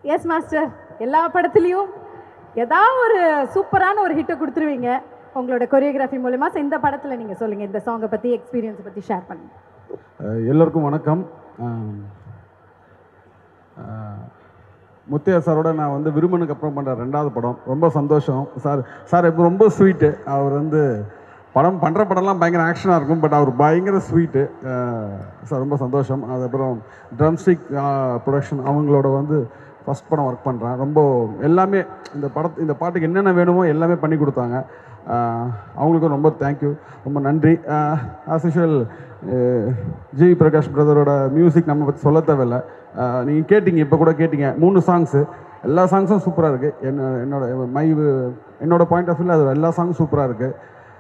Yes master எல்லா படத்துலையும் ஏதாவது ஒரு சூப்பரான ஒரு ஹிட்டை கொடுத்துருவீங்க உங்களோட கொரியோகிராஃபி மூலமா So, இந்த படத்துல நீங்க சொல்லுங்க இந்த சாங்கை பத்தி எக்ஸ்பீரியன்ஸ் பத்தி ஷேர் பண்ணுங்க அஹ் எல்லோருக்கும் வணக்கம் அஹ் அஹ் முத்தையா சாரோட நான் வந்து விருமனுக்கு அப்புறம் பண்ணுற ரெண்டாவது படம் ரொம்ப சந்தோஷம் சார் சார் இப்போ ரொம்ப ஸ்வீட்டு அவர் வந்து படம் பண்ணுற படம்லாம் பயங்கர ஆக்ஷனாக இருக்கும் பட் அவர் பயங்கர ஸ்வீட்டு சார் ரொம்ப சந்தோஷம் அதுக்கப்புறம் ட்ரம்ஸ்டிக் ப்ரொடக்ஷன் அவங்களோட வந்து ஃபஸ்ட் படம் ஒர்க் பண்ணுறேன் ரொம்ப எல்லாமே இந்த படத்து இந்த பாட்டுக்கு என்னென்ன வேணுமோ எல்லாமே பண்ணி கொடுத்தாங்க அஹ் அவங்களுக்கும் ரொம்ப தேங்க்யூ ரொம்ப நன்றி ஆஸ் யூஷுவல் ஜி பிரகாஷ் பிரதரோட மியூசிக் நம்ம பற்றி சொல்ல தேவையில்ல நீங்கள் கேட்டீங்க இப்போ கூட கேட்டீங்க மூணு சாங்ஸு எல்லா சாங்ஸும் சூப்பராக இருக்குது என்ன என்னோட மை என்னோட பாயிண்ட் ஆஃப் வியூவில் அது எல்லா சாங்கும் சூப்பராக இருக்குது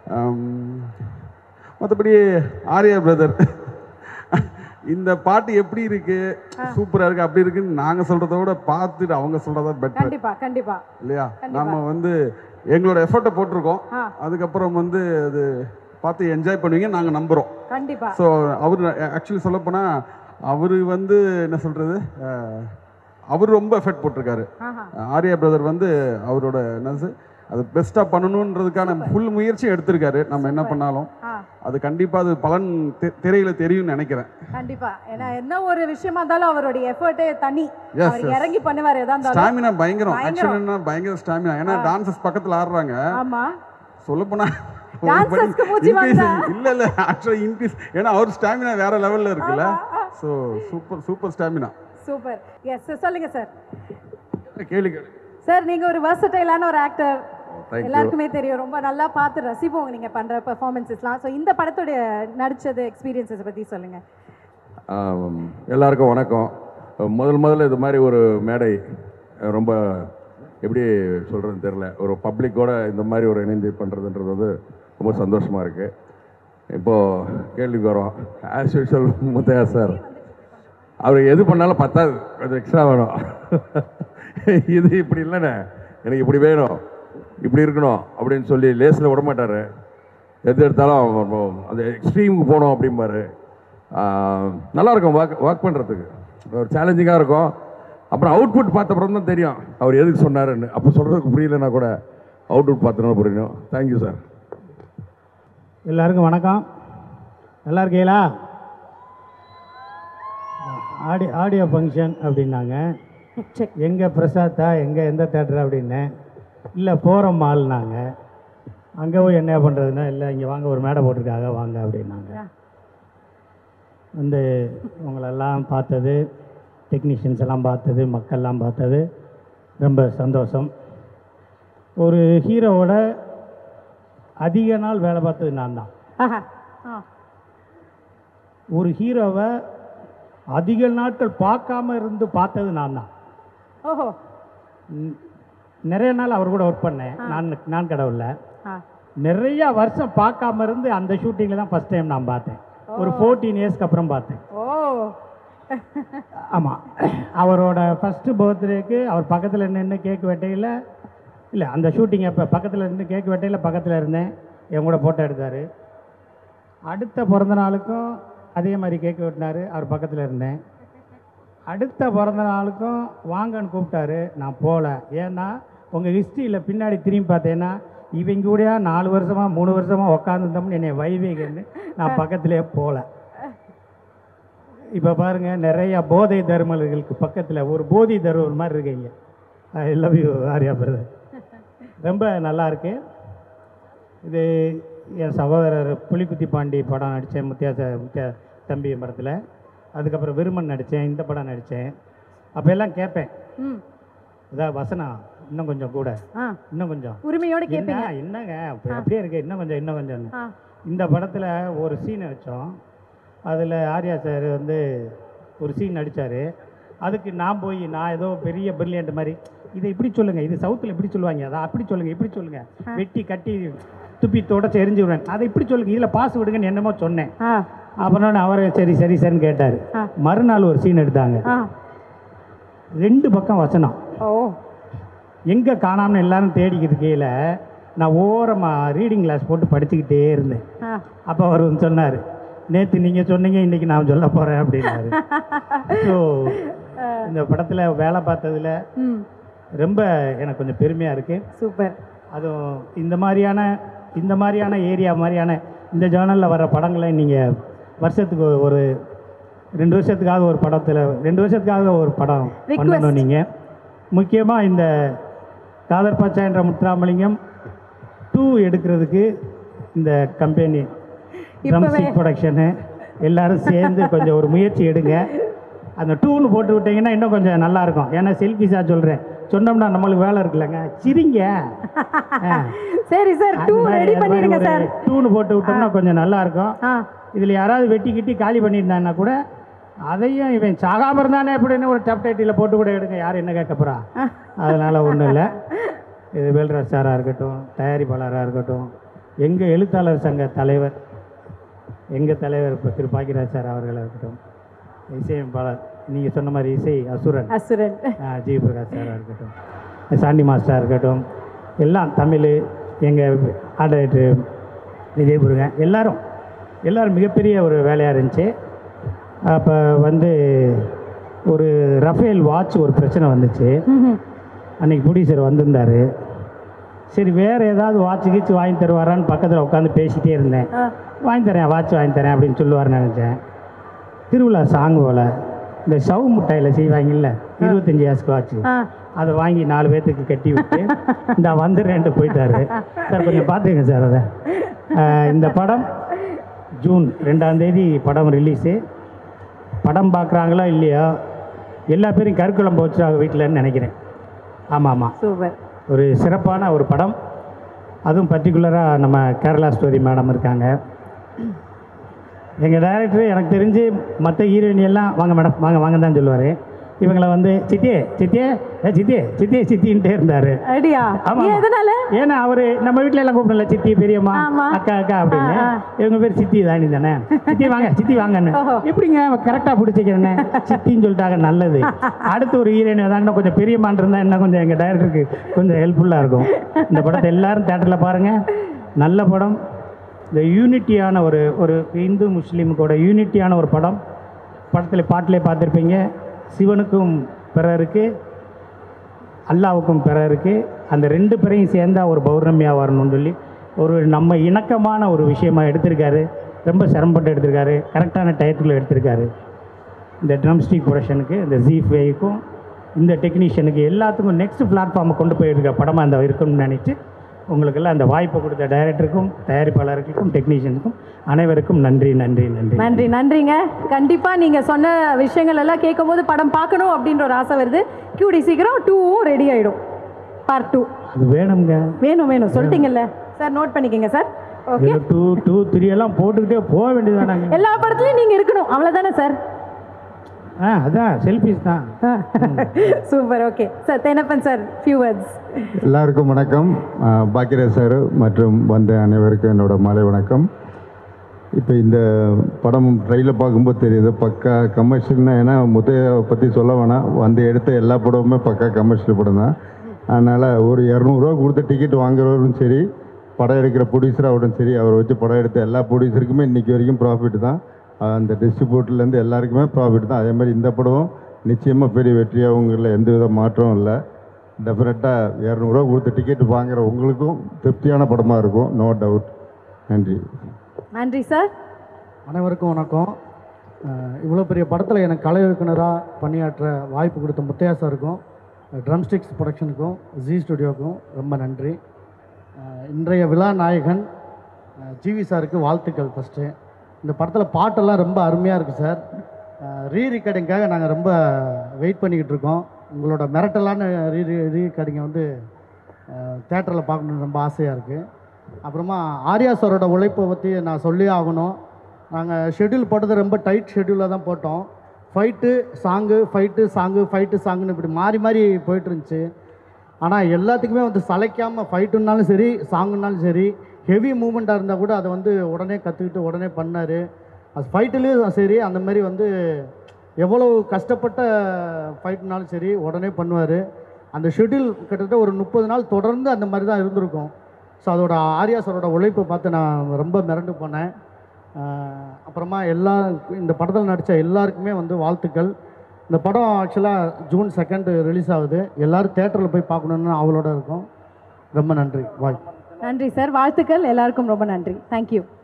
மற்றபடி ஆர்யா பிரதர் இந்த பாட்டு எப்படி இருக்கு சூப்பராக இருக்கு அப்படி இருக்குன்னு நாங்கள் சொல்கிறத விட பார்த்துட்டு அவங்க சொல்கிறதா பெட்டர் கண்டிப்பா கண்டிப்பா இல்லையா கண்டிப்பா. நம்ம வந்து எங்களோட எஃபர்ட்டை போட்டிருக்கோம் ஆ அதுக்கப்புறம் வந்து அது பார்த்து என்ஜாய் பண்ணுவீங்க நாங்கள் நம்புகிறோம் கண்டிப்பா ஸோ அவர் ஆக்சுவலி சொல்லப்போனால் அவர் வந்து என்ன சொல்கிறது அவர் ரொம்ப எஃபர்ட் போட்டிருக்காரு ஆஹா ஆர்யா பிரதர் வந்து அவரோட என்னது அது பெஸ்ட்டாக பண்ணணுன்றதுக்கான ஃபுல் முயற்சியும் எடுத்திருக்காரு நம்ம என்ன பண்ணாலும் ஆ அது கண்டிப்பாக அது பலன் தெ- திரையில தெரியும்னு நினைக்கிறேன் கண்டிப்பா ஏன்னா என்ன ஒரு விஷயமா இருந்தாலும் அவருடைய எஃபர்ட்டே தனி Yes, அவர் yes. இறங்கி பண்ணுவார் எதா இருந்தாலும் ஸ்டாமினா பயங்கரம் பயங்கரம். ஆக்சுவலி என்ன பயங்கர ஸ்டாமினா ஏன்னா டான்சஸ் பக்கத்தில் ஆடுறாங்க ஆமா சொல்லப்போனா Dancers-க்கு மூச்சு வாங்குதா? இல்ல இல்ல ஆக்சுவலி இன்க்ரீஸ் ஏன்னா அவர் ஸ்டாமினா வேற லெவல்ல இருக்குல்ல so super super stamina super yes சொல்லுங்க சார் கேளு கேளு சார் நீங்க ஒரு வெர்சடைலான ஒரு ஆக்டர் thank you. எல்லாருக்குமே தெரியும் ரொம்ப நல்லா பார்த்து ரசிப்போம் நீங்க பண்ற பெர்ஃபார்மன்ஸஸ்லாம் ஸோ இந்த படத்துடைய நடிச்சது எக்ஸ்பீரியன்ஸஸ் பத்தி சொல்லுங்க ஆம், எல்லாருக்கும் வணக்கம் முதல் முதல்ல இது மாதிரி ஒரு மேடை அஹ், ரொம்ப எப்படி சொல்கிறதுன்னு தெரில ஒரு பப்ளிக்கோட இந்த மாதிரி ஒரு இணைந்து பண்ணுறதுன்றது வந்து ரொம்ப சந்தோஷமாக இருக்குது இப்போது கேள்விக்கு வரோம் ஆஸ் யூஷுவல் முத்தையா சார் அவர் எது பண்ணாலும் பத்தாது கொஞ்சம் எக்ஸ்ட்ரா வேணும் இது இப்படி இல்லைண்ணே எனக்கு இப்படி வேணும் இப்படி இருக்கணும் அப்படின்னு சொல்லி லேஸில் விட மாட்டார் எது எடுத்தாலும் அவன் அந்த எக்ஸ்ட்ரீமுக்கு போகணும் அப்படிம்பாரு ஆஹ், நல்லா இருக்கும் வாக் வாக் பண்ணுறதுக்கு ஒரு சேலஞ்சிங்காக இருக்கும் அப்புறம் அவுட்புட் பார்த்த அப்புறம் தான் தெரியும் அவர் எதுக்கு சொன்னாருன்னு அப்போ சொல்கிறதுக்கு புரியலன்னா கூட அவுட்புட் பார்த்தோன்னா புரியணும் தேங்க்யூ சார் எல்லாருக்கும் வணக்கம் நல்லா இருக்கீங்களா ஆடி ஆடியோ ஃபங்க்ஷன் அப்படின்னாங்க செக் எங்கே பிரசாத்தா எங்கே எந்த தேட்டர் அப்படின்னேன் இல்லை போகிற மால்னாங்க அங்கே போய் என்ன பண்ணுறதுன்னா இல்லை இங்கே வாங்க ஒரு மேடை போட்டிருக்காங்க வாங்க அப்படின்னாங்க வந்து உங்களெல்லாம் பார்த்தது டெக்னீஷியன்ஸ் எல்லாம் பார்த்தது மக்கள்லாம் பார்த்தது ரொம்ப சந்தோஷம் ஒரு ஹீரோவோட அதிக நாள் வேலை பார்த்தது நான் தான் ஆஹா ஆ ஒரு ஹீரோவை அதிக நாட்கள் பார்க்காம இருந்து பார்த்தது நான் தான் ஓஹோ ந- நிறைய நாள் அவர் கூட ஒர்க் பண்ணேன் நான் நான் கடவுளில் ஆ நிறைய வருஷம் பார்க்காம இருந்து அந்த ஷூட்டிங்கில் தான் ஃபஸ்ட் டைம் நான் பார்த்தேன் ஒரு ஃபோர்டீன் இயர்ஸ்க்கு அப்புறம் பார்த்தேன் ஓ ஆமாம் அவரோட ஃபஸ்ட்டு பர்த்டேக்கு அவர் பக்கத்தில் நின்று கேக் வெட்டையில் இல்லை அந்த ஷூட்டிங் அப்போ பக்கத்தில் இருந்து கேக் வெட்டையில் பக்கத்தில் இருந்தேன் என் கூட ஃபோட்டோ எடுத்தார் அடுத்த பிறந்த நாளுக்கும் அதே மாதிரி கேக் வெட்டினார் அவர் பக்கத்தில் இருந்தேன் அடுத்த பிறந்த நாளுக்கும் வாங்கன்னு கூப்பிட்டாரு நான் போகல ஏன்னா உங்கள் ஹிஸ்ட்ரியில் பின்னாடி திரும்பி பார்த்தேன்னா இவங்க கூடயா நாலு வருஷமாக மூணு வருஷமாக உட்காந்துருந்தோம்னு என்னை வைவேகன்னு நான் பக்கத்திலே போகல இப்போ பாருங்கள் நிறைய போதை தருமல்களுக்கு பக்கத்தில் ஒரு போதி தருவர் மாதிரி இருக்கீங்க I love you Arya brother ரொம்ப நல்லா இருக்கு இது என் சகோதரர் புலிக்குத்தி பாண்டி படம் நடித்தேன் முத்தியாச முத்தியா தம்பி படத்தில் அதுக்கப்புறம் விருமன் நடித்தேன் இந்த படம் நடித்தேன் அப்போ எல்லாம் கேட்பேன் ம் இதான் வசனம் இன்னும் கொஞ்சம் கூட ஆ இன்னும் கொஞ்சம் உரிமையோட என்ன கேட்பீங்க என்னங்க அப்ப அப்படியே இருக்கு இன்னும் கொஞ்சம் இன்னும் கொஞ்சம் ஆ இந்த படத்தில் ஒரு சீன் வச்சோம் அதில் ஆர்யா சார் வந்து ஒரு சீன் நடித்தார் அதுக்கு நான் போய் நான் ஏதோ பெரிய பிரில்லியன்ட் மாதிரி இதை இப்படி சொல்லுங்கள் இது சவுத்தில் இப்படி சொல்லுவாங்க அதை அப்படி சொல்லுங்கள் இப்படி சொல்லுங்கள் வெட்டி கட்டி துப்பி தொடச்சி எரிஞ்சு விடுவேன் அதை இப்படி சொல்லுங்கள் இதில் பாஸ் விடுங்கன்னு என்னமோ சொன்னேன் ஆ அப்புறம் அவர் சரி சரி சரின்னு கேட்டார் ஆ. மறுநாள் ஒரு சீன் எடுத்தாங்க ஆ ரெண்டு பக்கம் வசனம் ஓ எங்கே காணாமல் எல்லாரும் தேடிக்கிட்டு இருக்கையில் நான் ஓரமாக ரீடிங் கிளாஸ் போட்டு படிச்சுக்கிட்டே இருந்தேன் ஆ அப்போ அவர் வந்து சொன்னார் நேற்று நீங்கள் சொன்னீங்க இன்றைக்கி நான் சொல்ல போகிறேன் அப்படின்னாரு ஸோ இந்த படத்தில் வேலை பார்த்ததுல ம் ரொம்ப எனக்கு கொஞ்சம் பெருமையாக இருக்குது சூப்பர் அதுவும் இந்த மாதிரியான இந்த மாதிரியான ஏரியா மாதிரியான இந்த ஜேர்னலில் வர படங்களை நீங்கள் வருஷத்துக்கு ஒரு ரெண்டு வருஷத்துக்காக ஒரு படத்தில் ரெண்டு வருஷத்துக்காக ஒரு படம் Request. பண்ணணும் நீங்கள் முக்கியமாக இந்த காதர் பச்சா என்ற முத்துராமலிங்கம் டூ எடுக்கிறதுக்கு இந்த கம்பெனி இப்பவே. ட்ரம்ஸ்டிக் ப்ரொடக்ஷனு எல்லாரும் சேர்ந்து கொஞ்சம் ஒரு முயற்சி எடுங்க அந்த டூன்னு போட்டு விட்டீங்கன்னா இன்னும் கொஞ்சம் நல்லா இருக்கும் ஏன்னா செல்ஃபிஸாக சொல்கிறேன் சொன்னோம்னா நம்மளுக்கு வேலை இருக்குல்லங்க சிரிங்க ஆ. சரி சார் டூ ரெடி பண்ணிடுங்க சார் டூன்னு போட்டு விட்டோம்னா கொஞ்சம் நல்லா இருக்கும் ஆ இதில் யாராவது வெட்டி கிட்டி காலி பண்ணியிருந்தாங்கன்னா கூட அதையும் இவன் சாகாம இருந்தானே அப்படின்னு ஒரு டப் டைட்டில் போட்டு கூட எடுங்க யார் என்ன கேட்க போகிறா அதனால் ஒன்றும் இல்லை இது வேல்ராஜ் சாராக இருக்கட்டும் தயாரிப்பாளராக இருக்கட்டும் எங்கள் எழுத்தாளர் சங்க தலைவர் எங்கள் தலைவர் இப்போ திரு பாக்கியராஜ் சார் அவர்களாக இருக்கட்டும் இசையமைப்பாளர் நீங்கள் சொன்ன மாதிரி இசை அசுரன் அசுரன் ஜி பிரகாஷ் சாராக இருக்கட்டும் சாண்டி மாஸ்டராக இருக்கட்டும் எல்லாம் தமிழ் எங்கள் ஆர்டரேட்ரு விஜய் முருகன் எல்லாரும் எல்லாரும் மிகப்பெரிய ஒரு வேலையாக இருந்துச்சு அப்போ வந்து ஒரு ரஃபேல் வாட்ச் ஒரு பிரச்சனை வந்துச்சு ம்ஹும். அன்னைக்கு ப்ரொடியூசர் வந்திருந்தார் சரி வேறு ஏதாவது வாட்ச் கீச்சு வாங்கி தருவாரான்னு பக்கத்தில் உட்காந்து பேசிகிட்டே இருந்தேன் ஆ. வாங்கி தரேன் வாட்ச் வாங்கி தரேன் அப்படின்னு சொல்லுவார்னு நினச்சேன் திருவிழா சாங் போல் இந்த சவு முட்டாயில் செய்வாங்கல்ல இருபத்தஞ்சி ஆஸ்க்கு வாட்ச் ஆ அதை வாங்கி நாலு பேர்த்துக்கு கட்டி விட்டு இந்த வந்துடுறேன்ட்டு போயிட்டாரு சார் கொஞ்சம் பார்த்துங்க சார் அதை அஹ் இந்த படம் ஜூன் ரெண்டாம் தேதி படம் ரிலீஸு படம் பார்க்குறாங்களோ இல்லையோ எல்லா பேரும் கருக்குழம்பு வச்சுருவாங்க வீட்டிலன்னு நினைக்கிறேன் ஆமாம் ஆமாம் சூப்பர் ஒரு சிறப்பான ஒரு படம் அதுவும் பர்டிகுலராக நம்ம கேரளா ஸ்டோரி மேடம் இருக்காங்க எங்கள் டைரக்டர் எனக்கு தெரிஞ்சு மற்ற ஹீரோயின் எல்லாம் வாங்க மேடம் வாங்க வாங்க தான் சொல்லுவார் இவங்களை வந்து சித்தியே சித்தியே ஏ சித்தியே சித்தியே சித்தின்ட்டே இருந்தார் ஐடியா ஆமா, ஏன் ஆமா. எதனால ஏன்னா அவர் நம்ம வீட்டில் எல்லாம் கூப்பிடல சித்தி பெரியம்மா ஆமா. அக்கா அக்கா அப்படின்னு ஆ, ஆ. இவங்க பேர் சித்தி தானி தானே சித்தி வாங்க சித்தி வாங்கன்னு ஓஹோ. எப்படிங்க கரெக்டாக பிடிச்சிக்கிறேன்னு சித்தின்னு சொல்லிட்டாங்க நல்லது அடுத்து ஒரு ஹீரோயின் ஏதாவது இன்னும் கொஞ்சம் பெரியம்மான் இருந்தால் இன்னும் கொஞ்சம் எங்கள் டைரக்டருக்கு கொஞ்சம் ஹெல்ப்ஃபுல்லாக இருக்கும் இந்த படத்தை எல்லாரும் தேட்டரில் பாருங்கள் நல்ல படம் இந்த யூனிட்டியான ஒரு ஒரு இந்து முஸ்லீமுக்கோட யூனிட்டியான ஒரு படம் படத்தில் பாட்டிலே பார்த்துருப்பீங்க சிவனுக்கும் பிறருக்கு அல்லாவுக்கும் பிற இருக்குது அந்த ரெண்டு பேரையும் சேர்ந்தா ஒரு பௌர்ணமியாக வரணும்னு சொல்லி ஒரு நம்ம இணக்கமான ஒரு விஷயமா எடுத்திருக்காரு ரொம்ப சிரமப்பட்டு எடுத்திருக்காரு கரெக்டான டயத்தில் எடுத்திருக்காரு இந்த ட்ரம்ஸ்டிக் ப்ரொடக்ஷனுக்கு இந்த ஜீஃபேக்கும் இந்த டெக்னீஷியனுக்கு எல்லாத்துக்கும் நெக்ஸ்ட் பிளாட்ஃபார்மை கொண்டு போயிருக்க படமாக அந்த இருக்கணும்னு நினச்சி உங்களுக்கெல்லாம் அந்த வாய்ப்பை கொடுத்த டைரக்டருக்கும் தயாரிப்பாளருக்கும் டெக்னீஷியனுக்கும் அனைவருக்கும் நன்றி நன்றி நன்றி நன்றி நன்றிங்க கண்டிப்பா நீங்க சொன்ன விஷயங்கள் எல்லாம் கேட்கும் போது படம் பார்க்கணும் அப்படின்ற ஒரு ஆசை வருது கியூடி சீக்கிரம் டூவும் ரெடி ஆயிடும் பார்ட் டூ அது வேணுங்க வேணும் வேணும் சொல்லிட்டீங்கல்ல சார் நோட் பண்ணிக்கங்க சார் ஓகே இதில் டூ டூ த்ரீ எல்லாம் போட்டுக்கிட்டே போக வேண்டியதானாங்க எல்லா படத்துலயும் நீங்க இருக்கணும் அவ்வளவுதானே சார் ஆ அதான் செல்ஃபிஸ் தான் super okay sir Thenappan sir few words எல்லாருக்கும் வணக்கம் அஹ், பாக்கியராஜ் சார் மற்றும் வந்த அனைவருக்கும் என்னோட மாலை வணக்கம் இப்போ இந்த படம் ட்ரெயிலில் பார்க்கும்போது தெரியுது பக்கா கமர்ஷியல்னா ஏன்னா முத்தையை பற்றி சொல்ல வேணாம் வந்து எடுத்த எல்லா படமுமே பக்கா கமர்ஷியல் படம் தான் அதனால் ஒரு இரநூறுவா கொடுத்து டிக்கெட் வாங்குறவரும் சரி படம் எடுக்கிற ப்ரொடியூசராகட்டும் சரி அவரை வச்சு படம் எடுத்த எல்லா ப்ரொடியூசருக்குமே இன்றைக்கி வரைக்கும் ப்ராஃபிட் தான் அஹ், அந்த டிஸ்ட்ரிபியூட்டர்லேருந்து எல்லாருக்குமே ப்ராஃபிட் தான் அதே மாதிரி இந்த படமும் நிச்சயமாக பெரிய வெற்றியாகுங்கிறதுல எந்த வித மாற்றமும் இல்லை டெஃபினட்டாக இரநூறுவா கொடுத்து டிக்கெட் வாங்குற உங்களுக்கும் திருப்தியான படமாக இருக்கும் நோ டவுட் நன்றி நன்றி சார் அனைவருக்கும் வணக்கம் அஹ் இவ்வளோ பெரிய படத்தில் எனக்கு கலை இயக்குனராக பணியாற்ற வாய்ப்பு கொடுத்த முத்தையா சாருக்கும் ட்ரம்ஸ்டிக்ஸ் ப்ரொடக்ஷனுக்கும் ஜி ஸ்டுடியோவுக்கும் ரொம்ப நன்றி அஹ் இன்றைய விழா நாயகன் அஹ் ஜிவி சாருக்கு வாழ்த்துக்கள் ஃபஸ்ட்டு இந்த படத்தில் பாட்டெல்லாம் ரொம்ப அருமையாக இருக்குது சார் ரீ ரெக்கார்டிங்காக நாங்கள் ரொம்ப வெயிட் பண்ணிக்கிட்டு இருக்கோம் உங்களோட மிரட்டலான ரீ ரீ ரெக்கார்டிங்கை வந்து தேட்டரில் பார்க்கணுன்னு ரொம்ப ஆசையாக இருக்குது அப்புறமா ஆர்யா சாரோட உழைப்பை பற்றி நான் சொல்லி ஆகணும் நாங்கள் ஷெட்யூல் போட்டது ரொம்ப டைட் ஷெட்யூலில் தான் போட்டோம் fight song fight song fight சாங்குன்னு இப்படி மாறி மாறி போயிட்டு இருந்துச்சு ஆனால் எல்லாத்துக்குமே வந்து சளைக்காமல் ஃபைட்டுன்னாலும் சரி சாங்குன்னாலும் சரி ஹெவி மூமெண்ட்டாக இருந்தால் கூட அதை வந்து உடனே கற்றுக்கிட்டு உடனே பண்ணார் அது ஃபைட்டுலேயும் சரி அந்த மாதிரி வந்து எவ்வளோ கஷ்டப்பட்ட ஃபைட்னாலும் சரி உடனே பண்ணுவார் அந்த ஷெட்யூல் கிட்டத்தட்ட ஒரு முப்பது நாள் தொடர்ந்து அந்த மாதிரி தான் இருந்திருக்கும் ஸோ அதோட ஆர்யா சாரோட உழைப்பை பார்த்து நான் ரொம்ப மிரண்டு போனேன் ஆஹ் அப்புறமா எல்லா இந்த படத்தில் நடித்த எல்லாருக்குமே வந்து வாழ்த்துக்கள் இந்த படம் ஆக்சுவலாக ஜூன் செகண்ட் ரிலீஸ் ஆகுது எல்லோரும் தேட்டரில் போய் பார்க்கணுன்னு அவளோட இருக்கும் ரொம்ப நன்றி வாய் நன்றி சார் வாழ்த்துக்கள் எல்லாருக்கும் ரொம்ப நன்றி தேங்க்யூ